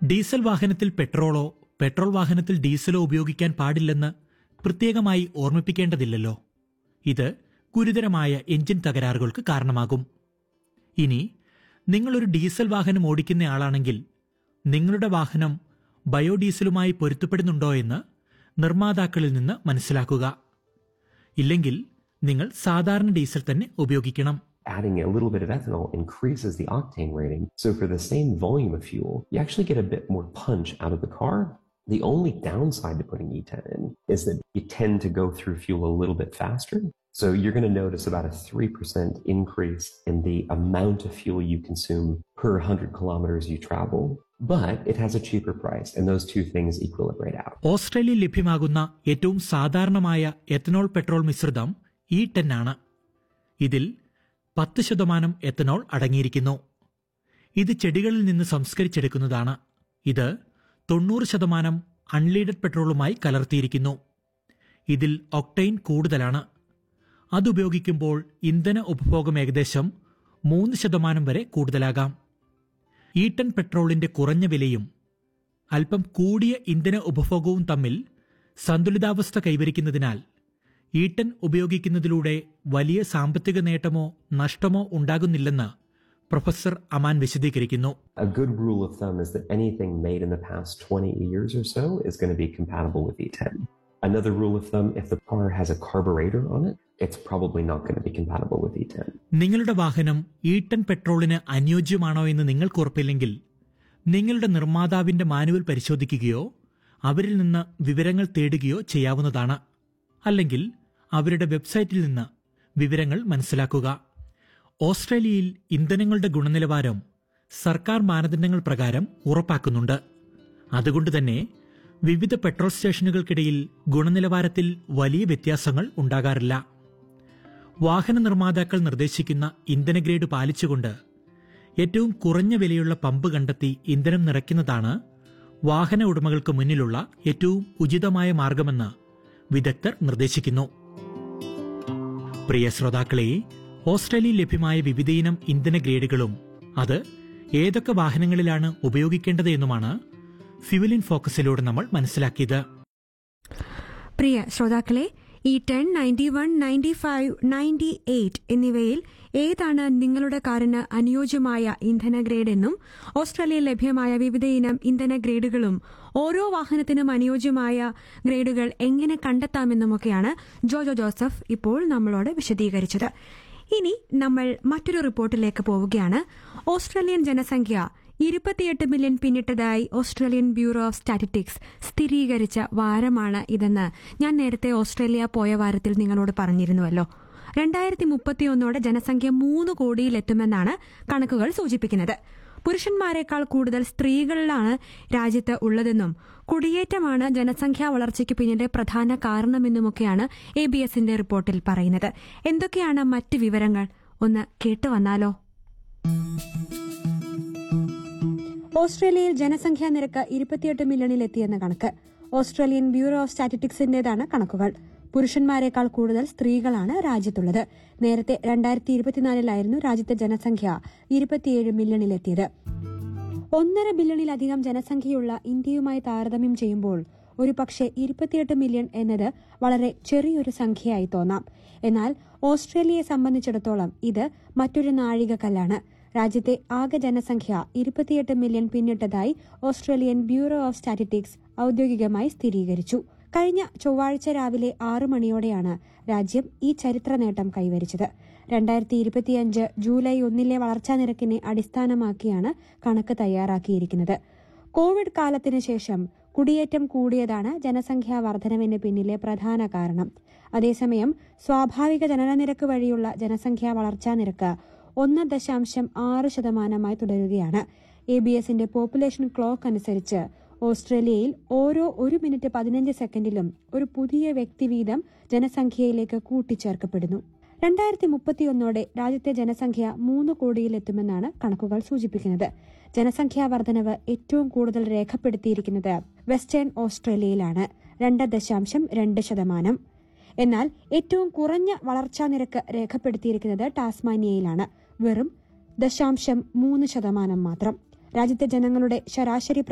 Diesel വാഹനത്തിൽ പെട്രോളോ petrol വാഹനത്തിൽ ഡീസലോ ഉപയോഗിക്കാൻ പാടില്ലെന്ന് പ്രത്യേകമായി ഓർമ്മിപ്പിക്കേണ്ടതില്ലല്ലോ ഇത് ഗുരുതരമായ എഞ്ചിൻ തകരാറുകൾക്ക് കാരണമാകും ഇനി നിങ്ങളൊരു ഡീസൽ വാഹനം ഓടിക്കുന്നയാളാണെങ്കിൽ നിങ്ങളുടെ വാഹനം ബയോഡീസലുമായി പൊരുത്തപ്പെടുന്നുണ്ടോ എന്ന് നിർമ്മാതാക്കളിൽ നിന്ന് മനസ്സിലാക്കുക ഇല്ലെങ്കിൽ നിങ്ങൾ സാധാരണ ഡീസൽ തന്നെ ഉപയോഗിക്കണം adding a little bit of ethanol increases the octane rating. So for the same volume of fuel, you actually get a bit more punch out of the car. The only downside to putting E10 in is that you tend to go through fuel a little bit faster. So you're going to notice about a 3% increase in the amount of fuel you consume per 100 kilometers you travel. But it has a cheaper price, and those two things equilibrate out. ഓസ്ട്രേലിയയിൽ ലഭ്യമാകുന്ന ഏറ്റവും സാധാരണമായ ethanol petrol മിശ്രിതം E ten ആണ് ഇതിൽ പത്ത് ശതമാനം ethanol അടങ്ങിയിരിക്കുന്നു ഇത് ചെടികളിൽ നിന്ന് സംസ്കരിച്ചെടുക്കുന്നതാണ് ഇത് തൊണ്ണൂറ് ശതമാനം അൺലീഡഡ് പെട്രോളുമായി കലർത്തിയിരിക്കുന്നു ഇതിൽ ഒക്ടൈൻ കൂടുതലാണ് അതുപയോഗിക്കുമ്പോൾ ഇന്ധന ഉപഭോഗം ഏകദേശം മൂന്ന് ശതമാനം വരെ കൂടുതലാകാം ഈട്ടൻ പെട്രോളിന്റെ കുറഞ്ഞ വിലയും അല്പം കൂടിയ ഇന്ധന ഉപഭോഗവും തമ്മിൽ സന്തുലിതാവസ്ഥ കൈവരിക്കുന്നതിനാൽ ഈട്ടൻ ഉപയോഗിക്കുന്നതിലൂടെ വലിയ സാമ്പത്തിക നേട്ടമോ നഷ്ടമോ ഉണ്ടാകുന്നില്ലെന്ന് പ്രൊഫസർ അമാൻ വിശദീകരിക്കുന്നു A good rule of thumb is that anything made in the past 20 years or so is going to be compatible with E10. Another rule of thumb, if the car has a carburetor on it, it's probably not going to be compatible with E10. നിങ്ങളുടെ വാഹനം ഈട്ടൻ പെട്രോളിന് അനുയോജ്യമാണോ എന്ന് നിങ്ങൾക്ക് ഉറപ്പില്ലെങ്കിൽ നിങ്ങളുടെ നിർമ്മാതാവിന്റെ manual പരിശോധിക്കുകയോ അവരിൽ നിന്ന് വിവരങ്ങൾ തേടുകയോ ചെയ്യാവുന്നതാണ് അല്ലെങ്കിൽ അവരുടെ വെബ്സൈറ്റിൽ നിന്ന് വിവരങ്ങൾ മനസ്സിലാക്കുക ഓസ്ട്രേലിയയിൽ ഇന്ധനങ്ങളുടെ ഗുണനിലവാരം സർക്കാർ മാനദണ്ഡങ്ങൾ പ്രകാരം ഉറപ്പാക്കുന്നുണ്ട് അതുകൊണ്ട് തന്നെ വിവിധ പെട്രോൾ സ്റ്റേഷനുകൾക്കിടയിൽ ഗുണനിലവാരത്തിൽ വലിയ വ്യത്യാസങ്ങൾ ഉണ്ടാകാറില്ല വാഹന നിർമ്മാതാക്കൾ നിർദ്ദേശിക്കുന്ന ഇന്ധന ഗ്രേഡ് പാലിച്ചുകൊണ്ട് ഏറ്റവും കുറഞ്ഞ വിലയുള്ള പമ്പ് കണ്ടെത്തി ഇന്ധനം നിറയ്ക്കുന്നതാണ് വാഹന ഉടമകൾക്ക് മുന്നിലുള്ള ഏറ്റവും ഉചിതമായ മാർഗമെന്ന് വിദഗ്ധർ നിർദ്ദേശിക്കുന്നു പ്രിയ ശ്രോതാക്കളെ ഓസ്ട്രേലിയയിൽ ലഭ്യമായ വിവിധയിനം ഇന്ധന ഗ്രേഡുകളും അത് ഏതൊക്കെ വാഹനങ്ങളിലാണ് ഉപയോഗിക്കേണ്ടത് എന്നുമാണ് ഫ്യുവലിൻ ഫോക്കസിലൂടെ നമ്മൾ മനസ്സിലാക്കിയത് പ്രിയ ശ്രോതാക്കളെ E ten ninety one ninety five ninety eight എന്നിവയിൽ ഏതാണ് നിങ്ങളുടെ കാറിന് അനുയോജ്യമായ ഇന്ധന ഗ്രേഡ് എന്നും ഓസ്ട്രേലിയയിൽ ലഭ്യമായ വിവിധ ഇനം ഇന്ധന ഗ്രേഡുകളും ഓരോ വാഹനത്തിനും അനുയോജ്യമായ ഗ്രേഡുകൾ എങ്ങനെ കണ്ടെത്താമെന്നുമൊക്കെയാണ് ജോജോ ജോസഫ് ഇപ്പോൾ നമ്മളോട് വിശദീകരിച്ചത് ഇനി നമ്മൾ മറ്റൊരു റിപ്പോർട്ടിലേക്ക് പോവുകയാണ് ഓസ്ട്രേലിയൻ ജനസംഖ്യ ഇരുപത്തിയെട്ട് മില്യൺ പിന്നിട്ടതായി ഓസ്ട്രേലിയൻ ബ്യൂറോ ഓഫ് സ്റ്റാറ്റിസ്റ്റിക്സ് സ്ഥിരീകരിച്ച വാരമാണ് ഇതെന്ന് ഞാൻ നേരത്തെ ഓസ്ട്രേലിയ പോയ വാരത്തിൽ നിങ്ങളോട് പറഞ്ഞിരുന്നുവല്ലോ രണ്ടായിരത്തി മുപ്പത്തിയൊന്നോടെ ജനസംഖ്യ മൂന്ന് കോടിയിലെത്തുമെന്നാണ് കണക്കുകൾ സൂചിപ്പിക്കുന്നത് പുരുഷന്മാരെക്കാൾ കൂടുതൽ സ്ത്രീകളിലാണ് രാജ്യത്ത് ഉള്ളതെന്നും കുടിയേറ്റമാണ് ജനസംഖ്യാ വളർച്ചയ്ക്ക് പിന്നിലെ പ്രധാന കാരണമെന്നുമൊക്കെയാണ് എ ബി എസിന്റെ റിപ്പോർട്ടിൽ പറയുന്നത് എന്തൊക്കെയാണ് മറ്റ് വിവരങ്ങൾ ഒന്ന് കേട്ടു വന്നാലോ ഓസ്ട്രേലിയയിൽ ജനസംഖ്യാ നിരക്ക് ഇരുപത്തിയെട്ട് മില്യണിലെത്തിയെന്ന കണക്ക് ഓസ്ട്രേലിയൻ ബ്യൂറോ ഓഫ് സ്റ്റാറ്റിസ്റ്റിക്സിന്റേതാണ് കണക്കുകൾ പുരുഷന്മാരെക്കാൾ കൂടുതൽ സ്ത്രീകളാണ് രാജ്യത്തുള്ളത് നേരത്തെ രണ്ടായിരത്തി ഇരുപത്തിനാലിലായിരുന്നു രാജ്യത്തെ ജനസംഖ്യ ഇരുപത്തിയേഴ് മില്യണിലെത്തിയത് ഒന്നര ബില്യണിലധികം ജനസംഖ്യയുള്ള ഇന്ത്യയുമായി താരതമ്യം ചെയ്യുമ്പോൾ ഒരു പക്ഷേ ഇരുപത്തിയെട്ട് മില്യൺ എന്നത് വളരെ ചെറിയൊരു സംഖ്യയായി തോന്നാം എന്നാൽ ഓസ്ട്രേലിയയെ സംബന്ധിച്ചിടത്തോളം ഇത് മറ്റൊരു നാഴികക്കല്ലാണ് രാജ്യത്തെ ആകെ ജനസംഖ്യ ഇരുപത്തിയെട്ട് മില്യൺ പിന്നിട്ടതായി ഓസ്ട്രേലിയൻ ബ്യൂറോ ഓഫ് സ്റ്റാറ്റിസ്റ്റിക്സ് ഔദ്യോഗികമായി സ്ഥിരീകരിച്ചു കഴിഞ്ഞ ചൊവ്വാഴ്ച രാവിലെ ആറു മണിയോടെയാണ് രാജ്യം ഈ ചരിത്ര നേട്ടം കൈവരിച്ചത് രണ്ടായിരത്തി ഇരുപത്തിയഞ്ച് ജൂലൈ ഒന്നിലെ വളർച്ചാ നിരക്കിനെ അടിസ്ഥാനമാക്കിയാണ് കണക്ക് തയ്യാറാക്കിയിരിക്കുന്നത് കോവിഡ് കാലത്തിന് ശേഷം കുടിയേറ്റം കൂടിയതാണ് ജനസംഖ്യാ വർധനവിന് പിന്നിലെ പ്രധാന കാരണം അതേസമയം സ്വാഭാവിക ജനനനിരക്ക് വഴിയുള്ള ജനസംഖ്യാ വളർച്ചാ നിരക്ക് ഒന്ന് ദശാംശം ആറ് ശതമാനമായി തുടരുകയാണ് എ ബി എസിന്റെ പോപ്പുലേഷൻ ക്ലോക്ക് അനുസരിച്ച് ഓസ്ട്രേലിയയിൽ ഓരോ ഒരു മിനിറ്റ് പതിനഞ്ച് സെക്കൻഡിലും ഒരു പുതിയ വ്യക്തി വീതം ജനസംഖ്യയിലേക്ക് കൂട്ടിച്ചേർക്കപ്പെടുന്നു രണ്ടായിരത്തി മുപ്പത്തിയൊന്നോടെ രാജ്യത്തെ ജനസംഖ്യ മൂന്ന് കോടിയിലെത്തുമെന്നാണ് കണക്കുകൾ സൂചിപ്പിക്കുന്നത് ജനസംഖ്യാ വർധനവ് ഏറ്റവും കൂടുതൽ രേഖപ്പെടുത്തിയിരിക്കുന്നത് വെസ്റ്റേൺ ഓസ്ട്രേലിയയിലാണ് രണ്ട് ദശാംശം രണ്ട് ശതമാനം എന്നാൽ ഏറ്റവും കുറഞ്ഞ വളർച്ചാ നിരക്ക് രേഖപ്പെടുത്തിയിരിക്കുന്നത് ടാസ്മാനിയയിലാണ് വെറും ദശാംശം മൂന്ന് ശതമാനം മാത്രം രാജ്യത്തെ ജനങ്ങളുടെ ശരാശരി